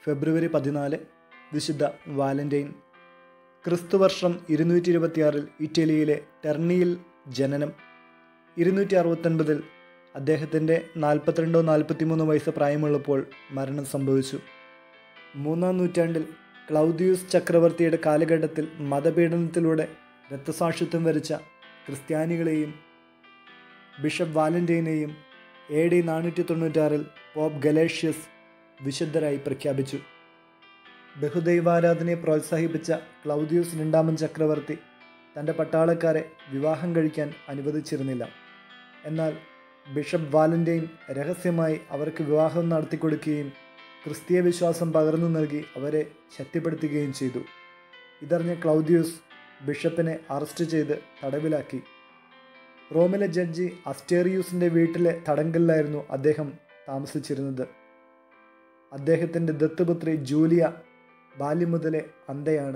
ഫെബ്രുവരി പതിനാല് വിശുദ്ധ വാലന്റൈൻ ക്രിസ്തുവർഷം ഇരുന്നൂറ്റി ഇരുപത്തിയാറിൽ ഇറ്റലിയിലെ ടെർണിയിൽ ജനനം ഇരുന്നൂറ്റി അറുപത്തൊൻപതിൽ അദ്ദേഹത്തിൻ്റെ നാൽപ്പത്തിരണ്ടോ നാൽപ്പത്തിമൂന്നോ വയസ്സ് പ്രായമുള്ളപ്പോൾ മരണം സംഭവിച്ചു മൂന്നാം നൂറ്റാണ്ടിൽ ക്ലൗദിയൂസ് ചക്രവർത്തിയുടെ കാലഘട്ടത്തിൽ മതപീഡനത്തിലൂടെ രക്തസാക്ഷിത്വം വരിച്ച ക്രിസ്ത്യാനികളെയും ബിഷപ്പ് വാലന്റൈനെയും എ ഡി നാനൂറ്റി തൊണ്ണൂറ്റാറിൽ പോപ്പ് ഗലേഷ്യസ് വിശുദ്ധരായി പ്രഖ്യാപിച്ചു ബഹുദൈവാരാധനയെ പ്രോത്സാഹിപ്പിച്ച ക്ലൗദിയൂസ് രണ്ടാമൻ ചക്രവർത്തി തൻ്റെ പട്ടാളക്കാരെ വിവാഹം കഴിക്കാൻ അനുവദിച്ചിരുന്നില്ല എന്നാൽ ബിഷപ്പ് വാലന്റൈൻ രഹസ്യമായി അവർക്ക് വിവാഹം നടത്തിക്കൊടുക്കുകയും ക്രിസ്തീയ വിശ്വാസം പകർന്നു നൽകി അവരെ ശക്തിപ്പെടുത്തുകയും ചെയ്തു ഇതറിഞ്ഞ ക്ലൗദിയൂസ് ബിഷപ്പിനെ അറസ്റ്റ് ചെയ്ത് തടവിലാക്കി റോമിലെ ജഡ്ജി അസ്റ്റേറിയൂസിൻ്റെ വീട്ടിലെ തടങ്കലിലായിരുന്നു അദ്ദേഹം താമസിച്ചിരുന്നത് അദ്ദേഹത്തിൻ്റെ ദത്തുപുത്രി ജൂലിയ ബാല്യം മുതലേ അന്ധയാണ്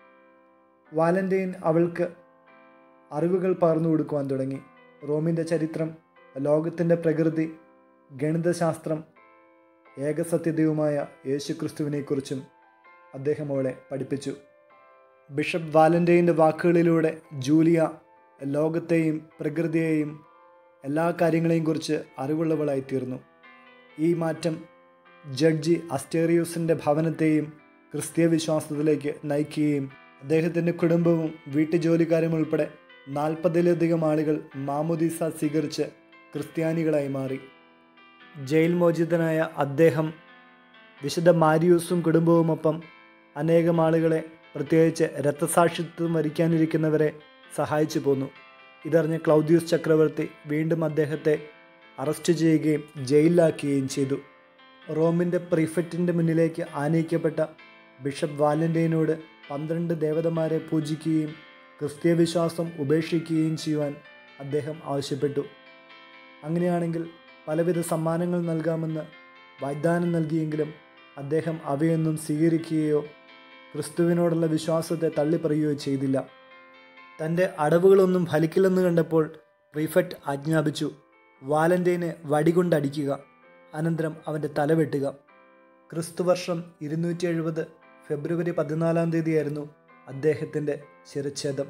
വാലന്റൈൻ അവൾക്ക് അറിവുകൾ പകർന്നു കൊടുക്കുവാൻ തുടങ്ങി റോമിൻ്റെ ചരിത്രം ലോകത്തിൻ്റെ പ്രകൃതി ഗണിതശാസ്ത്രം ഏകസത്യതയുമായ യേശുക്രിസ്തുവിനെക്കുറിച്ചും അദ്ദേഹം അവളെ പഠിപ്പിച്ചു ബിഷപ്പ് വാലന്റൈൻ്റെ വാക്കുകളിലൂടെ ജൂലിയ ലോകത്തെയും പ്രകൃതിയെയും എല്ലാ കാര്യങ്ങളെയും കുറിച്ച് അറിവുള്ളവളായി തീർന്നു ഈ മാറ്റം ജഡ്ജി അസ്റ്റേറിയൂസിൻ്റെ ഭവനത്തെയും ക്രിസ്തീയ വിശ്വാസത്തിലേക്ക് നയിക്കുകയും അദ്ദേഹത്തിൻ്റെ കുടുംബവും വീട്ടുജോലിക്കാരും ഉൾപ്പെടെ നാൽപ്പതിലധികം ആളുകൾ മാമുദീസ സ്വീകരിച്ച് ക്രിസ്ത്യാനികളായി മാറി ജയിൽ മോചിതനായ അദ്ദേഹം വിശുദ്ധ മാരിയൂസും കുടുംബവുമൊപ്പം അനേകം ആളുകളെ പ്രത്യേകിച്ച് രക്തസാക്ഷിത്വം വരിക്കാനിരിക്കുന്നവരെ സഹായിച്ചു പോന്നു ഇതറിഞ്ഞ ക്ലൗദിയൂസ് ചക്രവർത്തി വീണ്ടും അദ്ദേഹത്തെ അറസ്റ്റ് ചെയ്യുകയും ജയിലിലാക്കുകയും ചെയ്തു റോമിൻ്റെ പ്രീഫെക്റ്റിൻ്റെ മുന്നിലേക്ക് ആനയിക്കപ്പെട്ട ബിഷപ്പ് വാലന്റൈനോട് പന്ത്രണ്ട് ദേവതമാരെ പൂജിക്കുകയും ക്രിസ്തീയ വിശ്വാസം ഉപേക്ഷിക്കുകയും ചെയ്യുവാൻ അദ്ദേഹം ആവശ്യപ്പെട്ടു അങ്ങനെയാണെങ്കിൽ പലവിധ സമ്മാനങ്ങൾ നൽകാമെന്ന് വാഗ്ദാനം നൽകിയെങ്കിലും അദ്ദേഹം അവയൊന്നും സ്വീകരിക്കുകയോ ക്രിസ്തുവിനോടുള്ള വിശ്വാസത്തെ തള്ളിപ്പറയുകയോ ചെയ്തില്ല തൻ്റെ അടവുകളൊന്നും ഫലിക്കില്ലെന്ന് കണ്ടപ്പോൾ പ്രീഫെക്റ്റ് ആജ്ഞാപിച്ചു വാലന്റൈനെ വടികൊണ്ടടിക്കുക അനന്തരം അവൻ്റെ തല വെട്ടുക ക്രിസ്തുവർഷം ഇരുന്നൂറ്റി എഴുപത് ഫെബ്രുവരി പതിനാലാം തീയതിയായിരുന്നു അദ്ദേഹത്തിൻ്റെ ശിരച്ഛേദം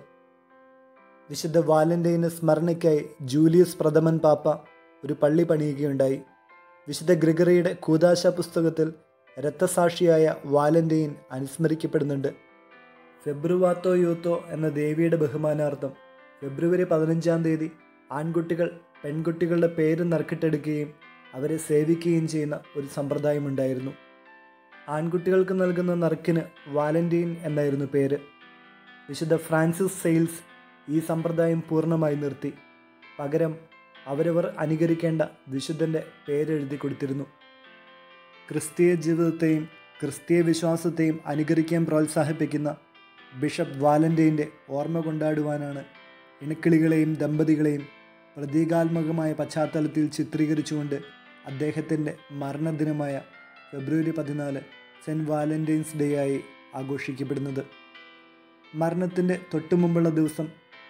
വിശുദ്ധ വാലന്റൈന് സ്മരണയ്ക്കായി ജൂലിയസ് പ്രഥമൻ പാപ്പ ഒരു പള്ളി പണിയുകയുണ്ടായി വിശുദ്ധ ഗ്രിഗറിയുടെ കൂതാശ പുസ്തകത്തിൽ രക്തസാക്ഷിയായ വാലന്റൈൻ അനുസ്മരിക്കപ്പെടുന്നുണ്ട് ഫെബ്രുവാത്തോ യൂത്തോ എന്ന ദേവിയുടെ ബഹുമാനാർത്ഥം ഫെബ്രുവരി പതിനഞ്ചാം തീയതി ആൺകുട്ടികൾ പെൺകുട്ടികളുടെ പേര് നറുക്കിട്ടെടുക്കുകയും അവരെ സേവിക്കുകയും ചെയ്യുന്ന ഒരു സമ്പ്രദായമുണ്ടായിരുന്നു ആൺകുട്ടികൾക്ക് നൽകുന്ന നറുക്കിന് വാലന്റൈൻ എന്നായിരുന്നു പേര് വിശുദ്ധ ഫ്രാൻസിസ് സെയിൽസ് ഈ സമ്പ്രദായം പൂർണ്ണമായി നിർത്തി പകരം അവരവർ അനുകരിക്കേണ്ട വിശുദ്ധൻ്റെ പേരെഴുതി കൊടുത്തിരുന്നു ക്രിസ്തീയ ജീവിതത്തെയും ക്രിസ്തീയ വിശ്വാസത്തെയും അനുകരിക്കാൻ പ്രോത്സാഹിപ്പിക്കുന്ന ബിഷപ്പ് വാലന്റൈൻ്റെ ഓർമ്മ കൊണ്ടാടുവാനാണ് ഇണക്കിളികളെയും ദമ്പതികളെയും പ്രതീകാത്മകമായ പശ്ചാത്തലത്തിൽ ചിത്രീകരിച്ചുകൊണ്ട് അദ്ദേഹത്തിൻ്റെ മരണദിനമായ ഫെബ്രുവരി പതിനാല് സെൻറ്റ് വാലന്റൈൻസ് ഡേ ആയി ആഘോഷിക്കപ്പെടുന്നത് മരണത്തിൻ്റെ തൊട്ടുമുമ്പുള്ള ദിവസം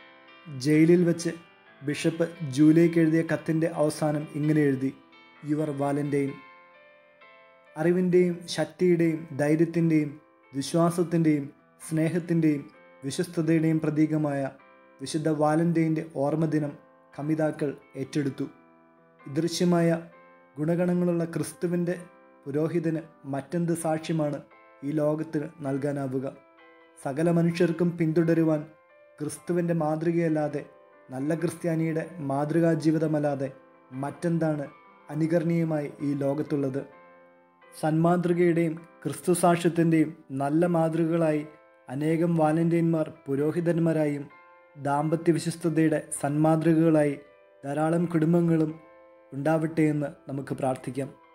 ജയിലിൽ വെച്ച് ബിഷപ്പ് ജൂലൈക്ക് എഴുതിയ കത്തിൻ്റെ അവസാനം ഇങ്ങനെ എഴുതി യുവർ വാലന്റൈൻ അറിവിൻ്റെയും ശക്തിയുടെയും ധൈര്യത്തിൻ്റെയും വിശ്വാസത്തിൻ്റെയും സ്നേഹത്തിൻ്റെയും വിശ്വസ്തതയുടെയും പ്രതീകമായ വിശുദ്ധ വാലന്റൈൻ്റെ ഓർമ്മദിനം കമിതാക്കൾ ഏറ്റെടുത്തു ദൃശ്യമായ ഗുണഗണങ്ങളുള്ള ക്രിസ്തുവിൻ്റെ പുരോഹിതന് മറ്റെന്ത് സാക്ഷ്യമാണ് ഈ ലോകത്തിന് നൽകാനാവുക സകല മനുഷ്യർക്കും പിന്തുടരുവാൻ ക്രിസ്തുവിൻ്റെ മാതൃകയല്ലാതെ നല്ല ക്രിസ്ത്യാനിയുടെ മാതൃകാ ജീവിതമല്ലാതെ മറ്റെന്താണ് അനുകരണീയമായി ഈ ലോകത്തുള്ളത് സന്മാതൃകയുടെയും ക്രിസ്തു സാക്ഷ്യത്തിൻ്റെയും നല്ല മാതൃകകളായി അനേകം വാലന്റൈന്മാർ പുരോഹിതന്മാരായും ദാമ്പത്യ വിശിഷ്ടതയുടെ സന്മാതൃകകളായി ധാരാളം കുടുംബങ്ങളും ഉണ്ടാവട്ടെ എന്ന് നമുക്ക് പ്രാർത്ഥിക്കാം